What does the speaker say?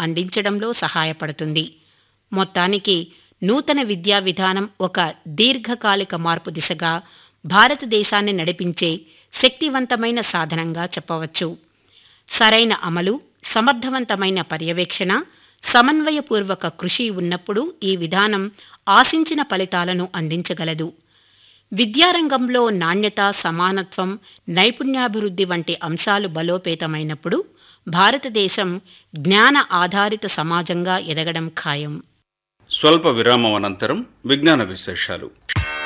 అందించడంలో సహాయపడుతుంది మొత్తానికి నూతన విద్యా విధానం ఒక దీర్ఘకాలిక మార్పు దిశగా భారతదేశాన్ని నడిపించే శక్తివంతమైన సాధనంగా చెప్పవచ్చు సరైన అమలు సమర్థవంతమైన పర్యవేక్షణ సమన్వయపూర్వక కృషి ఉన్నప్పుడు ఈ విధానం ఆశించిన ఫలితాలను అందించగలదు విద్యారంగంలో నాణ్యత సమానత్వం నైపుణ్యాభివృద్ధి వంటి అంశాలు బలోపేతమైనప్పుడు భారతదేశం జ్ఞాన ఆధారిత సమాజంగా ఎదగడం ఖాయం స్వల్ప విరామం అనంతరం విజ్ఞాన విశేషాలు